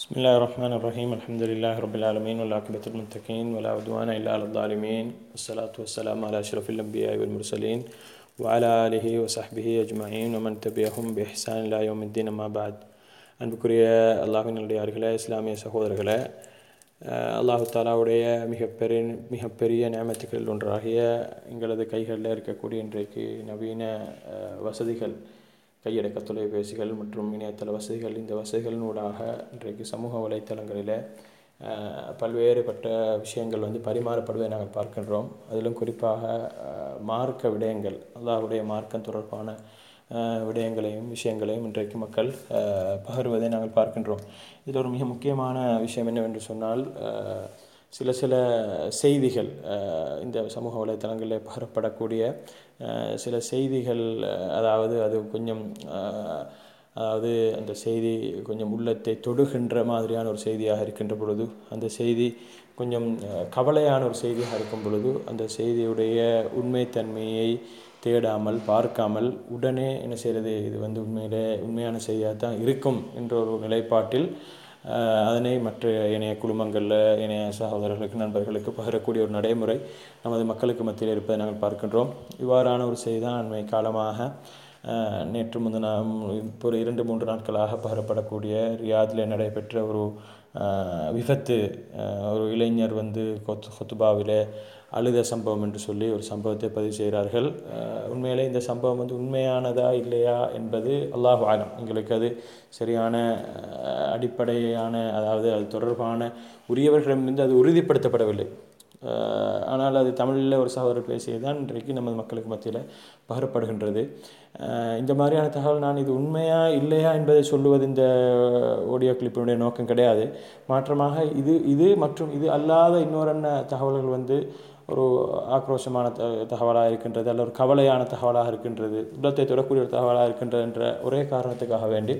بسم الله الرحمن الرحيم الحمد لله رب العالمين والعاقبة للمتقين ولا عدوان إلا على الظالمين والصلاة والسلام على أشرف الأنبياء والمرسلين وعلى آله وصحبه أجمعين ومن تبعهم بإحسان إلى يوم الدين ما بعد அன்புக்குரிய அல்லாஹின் நல்லடியார்களே இஸ்லாமிய சகோதரர்களே அஹ் அல்லாஹு தாலாவுடைய மிகப்பெரிய மிகப்பெரிய நியமத்துக்களில் ஒன்றாகிய எங்களது கைகளில் இருக்கக்கூடிய இன்றைக்கு நவீன அஹ், வசதிகள் கையடக்க தொலைபேசிகள் மற்றும் இணையதள வசதிகள் இந்த வசதிகளினூடாக இன்றைக்கு சமூக வலைத்தளங்களில் அஹ், பல்வேறுபட்ட விஷயங்கள் வந்து பரிமாறப்படுவதை நாங்கள் பார்க்கின்றோம் அதிலும் குறிப்பாக அஹ், மார்க்க விடயங்கள் அல்லாஹ்வுடைய மார்க்கம் தொடர்பான அஹ், விடயங்களையும் விஷயங்களையும் இன்றைக்கு மக்கள் அஹ், பகிர்வதை நாங்கள் பார்க்கின்றோம் இதில் ஒரு மிக முக்கியமான விஷயம் என்னவென்று சொன்னால் அஹ், சில சில செய்திகள் அஹ், இந்த சமூக வலைத்தளங்களில் பகிரப்படக்கூடிய அஹ், சில செய்திகள் அஹ், அதாவது அது கொஞ்சம் அஹ், அதாவது அந்த செய்தி கொஞ்சம் உள்ளத்தை தொடுகின்ற மாதிரியான ஒரு செய்தியாக இருக்கின்ற பொழுது அந்த செய்தி கொஞ்சம் அஹ், கவலையான ஒரு செய்தியாக இருக்கும் பொழுது அந்த செய்தியுடைய உண்மைத்தன்மையை தேடாமல் பார்க்காமல் உடனே என்ன செய்கிறது இது வந்து உண்மையிலே உண்மையான செய்தியாக தான் இருக்கும் என்ற ஒரு நிலைப்பாட்டில் அஹ், அதனை மற்ற இணைய குழுமங்களில் இணைய சகோதரர்களுக்கு நண்பர்களுக்கு பகிரக்கூடிய ஒரு நடைமுறை நமது மக்களுக்கு மத்தியில் இருப்பதை நாங்கள் பார்க்கின்றோம் இவ்வாறான ஒரு செய்தி தான் அண்மை காலமாக அஹ், நேற்று முந்தின இப்போ ஒரு இரண்டு மூன்று நாட்களாக பகிரப்படக்கூடிய ரியாதில் நடைபெற்ற ஒரு அஹ், விபத்து அஹ், ஒரு இளைஞர் வந்து கொத் கொத்துபாவிலே அழுத சம்பவம் என்று சொல்லி ஒரு சம்பவத்தை பதிவு செய்கிறார்கள் அஹ், உண்மையிலே இந்த சம்பவம் வந்து உண்மையானதா இல்லையா என்பது அல்லாஹ் ஆலம் எங்களுக்கு அது சரியான அஹ், அடிப்படையான அதாவது அது தொடர்பான உரியவர்களிடமிருந்து அது உறுதிப்படுத்தப்படவில்லை அஹ், ஆனால் அது தமிழில் ஒரு சகோதரர் பேசியது தான் இன்றைக்கு நமது மக்களுக்கு மத்தியில் பகிரப்படுகின்றது அஹ், இந்த மாதிரியான தகவல் நான் இது உண்மையா இல்லையா என்பதை சொல்லுவது இந்த ஆடியோ கிளிப்பினுடைய நோக்கம் கிடையாது மாற்றமாக இது இது மற்றும் இது அல்லாத இன்னொரு என்ன தகவல்கள் வந்து ஒரு ஆக்ரோஷமான த தகவலாக இருக்கின்றது அல்ல ஒரு கவலையான தகவலாக இருக்கின்றது உள்ளத்தை தொடக்கூடிய ஒரு தகவலாக இருக்கின்றது என்ற ஒரே காரணத்துக்காக வேண்டி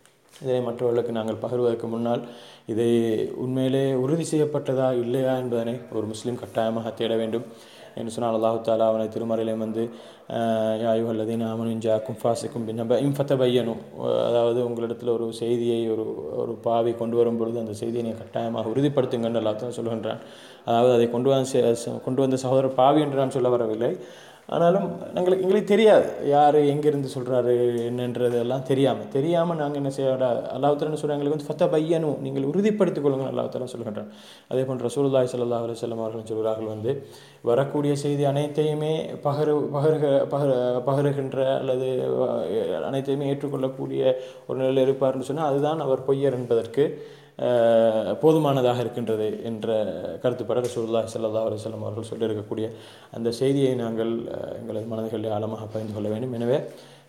இதை மற்றவர்களுக்கு நாங்கள் பகிர்வதற்கு முன்னால் இதை உண்மையிலே உறுதி செய்யப்பட்டதா இல்லையா என்பதனை ஒரு முஸ்லீம் கட்டாயமாக தேட வேண்டும் என்று சொன்னால் அல்லாஹு தாலா அவனை திருமறையிலே வந்து யாயுகல்லதீன் ஆமனும் ஜாக்கும் ஃபாசிக்கும் பின்னப இம்ஃபத்த பையனும் அதாவது உங்களிடத்தில் ஒரு செய்தியை ஒரு ஒரு பாவி கொண்டு வரும் பொழுது அந்த செய்தியை நீ கட்டாயமாக உறுதிப்படுத்துங்கன்னு எல்லாத்தையும் சொல்கின்றான் அதாவது அதை கொண்டு வந்து சே- கொண்டு வந்த சகோதரர் பாவி என்று நான் சொல்ல வரவில்லை ஆனாலும் எங்களுக்கு எங்களுக்கு தெரியாது யார் எங்கேருந்து சொல்கிறாரு என்னன்றது எல்லாம் தெரியாமல் தெரியாமல் நாங்கள் என்ன செய்ய அல்லாஹத்தில் என்ன சொல்கிறாங்க எங்களுக்கு வந்து ஃபத்த பையனும் நீங்கள் உறுதிப்படுத்திக் கொள்ளுங்கள் அல்லாஹத்தால சொல்கின்றான் அதே போன்ற ரசூலுல்லாஹி ஸல்லல்லாஹு அலைஹி வஸல்லம் அவர்கள் சொல்கிறார்கள் வந்து வரக்கூடிய செய்தி அனைத்தையுமே பகரு பகருக பகர பகருகின்ற அல்லது அஹ், அனைத்தையுமே ஏற்றுக்கொள்ளக்கூடிய ஒரு நிலையில் இருப்பார்னு சொன்னால் அதுதான் அவர் பொய்யர் என்பதற்கு அஹ், போதுமானதாக இருக்கின்றது என்ற கருத்துப்பட ரசூலுல்லாஹி ஸல்லல்லாஹு அலைஹி வஸல்லம் அவர்கள் சொல்லியிருக்கக்கூடிய அந்த செய்தியை நாங்கள் அஹ், எங்களது மனதுகளில் ஆழமாக பகிர்ந்து கொள்ள வேண்டும் எனவே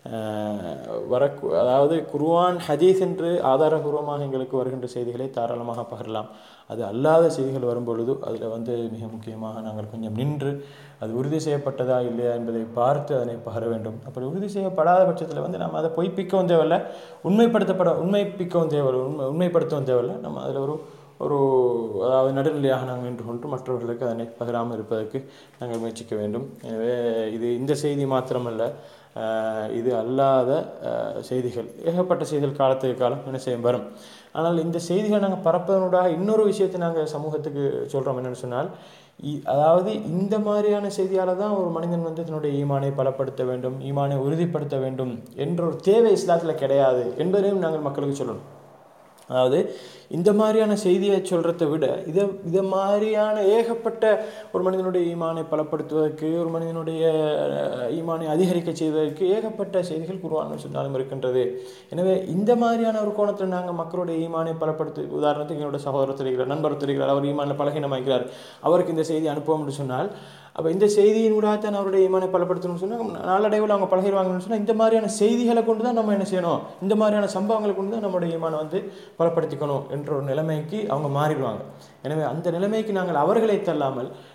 அஹ், வரக்கு அதாவது குர்ஆன் ஹதீஸ் என்று ஆதாரபூர்வமாக எங்களுக்கு வருகின்ற செய்திகளை தாராளமாக பகிரலாம் அது அல்லாத செய்திகள் வரும்பொழுது அதில் வந்து மிக முக்கியமாக நாங்கள் கொஞ்சம் நின்று அது உறுதி செய்யப்பட்டதா இல்லையா என்பதை பார்த்து அதனை பகர வேண்டும் அப்படி உறுதி செய்யப்படாத பட்சத்தில் வந்து நம்ம அதை பொய்ப்பிக்கவும் தேவையில்ல உண்மைப்படுத்தப்பட உண்மைப்பிக்கவும் தேவையில்லை உண்மை உண்மைப்படுத்தவும் தேவையில்லை நம்ம அதில் ஒரு ஒரு அதாவது நடுநிலையாக நாங்கள் நின்று கொண்டு மற்றவர்களுக்கு அதனை பகிராமல் இருப்பதற்கு நாங்கள் முயற்சிக்க வேண்டும் எனவே இது இந்த செய்தி மாத்திரமல்ல அஹ், இது அல்லாத அஹ், செய்திகள் ஏகப்பட்ட செய்திகள் காலத்துக்கு காலம் என்ன செய்யும் வரும் ஆனால் இந்த செய்திகளை நாங்கள் பரப்பதனூடாக இன்னொரு விஷயத்தை நாங்கள் சமூகத்துக்கு சொல்கிறோம் என்னென்னு சொன்னால் இ- அதாவது இந்த மாதிரியான செய்தியால் தான் ஒரு மனிதன் வந்து தன்னுடைய ஈமானை பலப்படுத்த வேண்டும் ஈமானை உறுதிப்படுத்த வேண்டும் என்ற ஒரு தேவை இஸ்லாத்தில் கிடையாது என்பதையும் நாங்கள் மக்களுக்கு சொல்லணும் அதாவது இந்த மாதிரியான செய்தியை சொல்கிறத விட இதை இதை மாதிரியான ஏகப்பட்ட ஒரு மனிதனுடைய ஈமானை பலப்படுத்துவதற்கு ஒரு மனிதனுடைய அஹ், ஈமானை அதிகரிக்க செய்வதற்கு ஏகப்பட்ட செய்திகள் குருவான சொன்னாலும் இருக்கின்றது எனவே இந்த மாதிரியான ஒரு கோணத்தில் நாங்கள் மக்களுடைய ஈமானை பலப்படுத்து உதாரணத்துக்கு என்னோட சகோதரர் தெரிகிறார் நண்பர் தெரிகிறார் அவர் ஈமானில் பலகீனமாக்கிறார் அவருக்கு இந்த செய்தி அனுப்புவோம் என்று சொன்னால் அப்போ இந்த செய்தியின் ஊடாகத்தான் அவருடைய ஈமானை பலப்படுத்தணும்னு சொன்னால் நாளடைவில் அவங்க பழகிடுவாங்கன்னு சொன்னால் இந்த மாதிரியான செய்திகளை கொண்டு தான் நம்ம என்ன செய்யணும் இந்த மாதிரியான சம்பவங்களை கொண்டு தான் நம்முடைய ஈமானை வந்து பலப்படுத்திக்கணும் என்ற ஒரு நிலைமைக்கு அவங்க மாறிடுவாங்க எனவே அந்த நிலைமைக்கு நாங்கள் அவர்களை தள்ளாமல்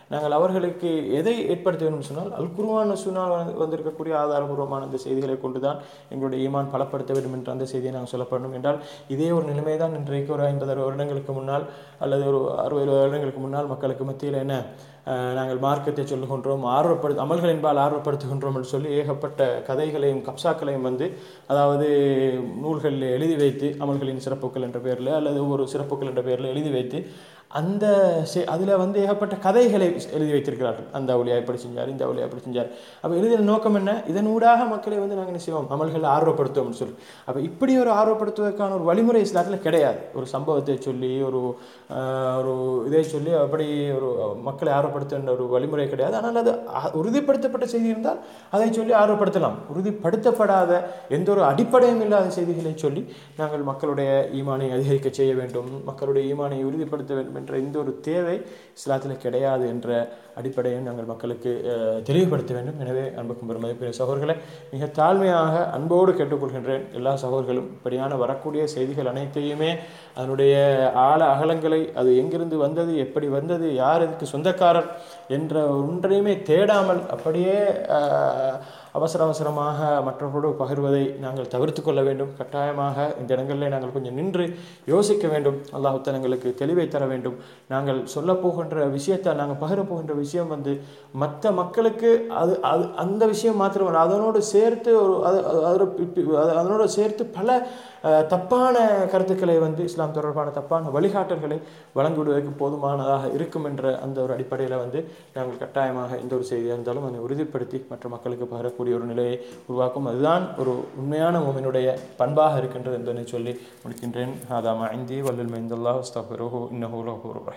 நாங்கள் அவர்களுக்கு எதை ஏற்படுத்த வேண்டும் சொன்னால் அல் குருவான சுனால் வந்திருக்கக்கூடிய ஆதாரபூர்வமான அந்த செய்திகளை கொண்டு தான் எங்களுடைய ஈமான் பலப்படுத்த வேண்டும் என்ற அந்த செய்தியை நாங்கள் சொல்லப்படணும் என்றால் இதே ஒரு நிலைமை தான் இன்றைக்கு ஒரு ஐம்பது அறுபது வருடங்களுக்கு முன்னால் அல்லது ஒரு அறுபது வருடங்களுக்கு முன்னால் மக்களுக்கு மத்தியில் என்ன அஹ், நாங்கள் மார்க்கத்தை சொல்லுகின்றோம் ஆர்வப்படுத்த அமல்கள் என்பால் ஆர்வப்படுத்துகின்றோம் என்று சொல்லி ஏகப்பட்ட கதைகளையும் கப்சாக்களையும் வந்து அதாவது நூல்களில் எழுதி வைத்து அமல்களின் சிறப்புகள் என்ற பெயரில் அல்லது ஒவ்வொரு சிறப்புகள் என்ற பெயரில் எழுதி வைத்து அந்த அதில் வந்து ஏகப்பட்ட கதைகளை எழுதி வைத்திருக்கிறார்கள் அந்த அவளியா இப்படி செஞ்சார் இந்த அவளியா இப்படி செஞ்சார் அப்போ எழுதின நோக்கம் என்ன இதன் ஊடாக மக்களை வந்து நாங்கள் என்ன செய்வோம் அமல்களை ஆர்வப்படுத்துவோம்னு சொல்லி அப்போ இப்படி ஒரு ஆர்வப்படுத்துவதற்கான ஒரு வழிமுறை இஸ்லாத்தில் கிடையாது ஒரு சம்பவத்தை சொல்லி ஒரு ஆஹ், ஒரு இதை சொல்லி அப்படி ஒரு மக்களை ஆர்வப்படுத்துகின்ற ஒரு வழிமுறை கிடையாது ஆனால் அது அ- உறுதிப்படுத்தப்பட்ட செய்தி இருந்தால் அதை சொல்லி ஆர்வப்படுத்தலாம் உறுதிப்படுத்தப்படாத எந்த ஒரு அடிப்படையும் இல்லாத செய்திகளை சொல்லி நாங்கள் மக்களுடைய ஈமானை அதிகரிக்க செய்ய வேண்டும் மக்களுடைய ஈமானை உறுதிப்படுத்த வேண்டும் என்ற இந்த ஒரு தேவை இஸ்லாத்தில் கிடையாது என்ற அடிப்படையும் நாங்கள் மக்களுக்கு அஹ், தெளிவுபடுத்த வேண்டும் எனவே அன்புக்கும் பெருமதிப்புரிய சகோதரர்களை மிக தாழ்மையாக அன்போடு கேட்டுக்கொள்கின்றேன் எல்லா சகோதரர்களும் இப்படியான வரக்கூடிய செய்திகள் அனைத்தையுமே அதனுடைய ஆழ அகலங்களை அது எங்கிருந்து வந்தது எப்படி வந்தது யார் இதுக்கு சொந்தக்காரர் என்ற ஒன்றையுமே தேடாமல் அப்படியே அஹ், அவசர அவசரமாக மற்றவர்களோடு பகிர்வதை நாங்கள் தவிர்த்து கொள்ள வேண்டும் கட்டாயமாக இந்த இடங்களில் நாங்கள் கொஞ்சம் நின்று யோசிக்க வேண்டும் அல்லாஹுத்தன் எங்களுக்கு தெளிவை தர வேண்டும் நாங்கள் சொல்ல போகின்ற விஷயத்தை நாங்கள் பகிரப் போகின்ற விஷயம் வந்து மற்ற மக்களுக்கு அது அது அந்த விஷயம் மாத்திரமல்ல அதனோடு சேர்த்து ஒரு அது அது- அதோட பி- அது- அதனோடு சேர்த்து பல அஹ், தப்பான கருத்துக்களை வந்து இஸ்லாம் தொடர்பான தப்பான வழிகாட்டல்களை வழங்கிவிடுவதற்கு போதுமானதாக இருக்கும் என்ற அந்த ஒரு அடிப்படையில் வந்து நாங்கள் கட்டாயமாக எந்த ஒரு செய்தியாக இருந்தாலும் அதை உறுதிப்படுத்தி மற்ற மக்களுக்கு பகரக்கூடிய ஒரு நிலையை உருவாக்கும் அதுதான் ஒரு உண்மையான மோமினுடைய பண்பாக இருக்கின்றது என்பதை சொல்லி முடிக்கின்றேன் ஆதாமா ஐந்தி வல்லுல் மைந்தல்லா அஸ்தஃபிருஹு இன்னஹு லஹூர் ரஹீம்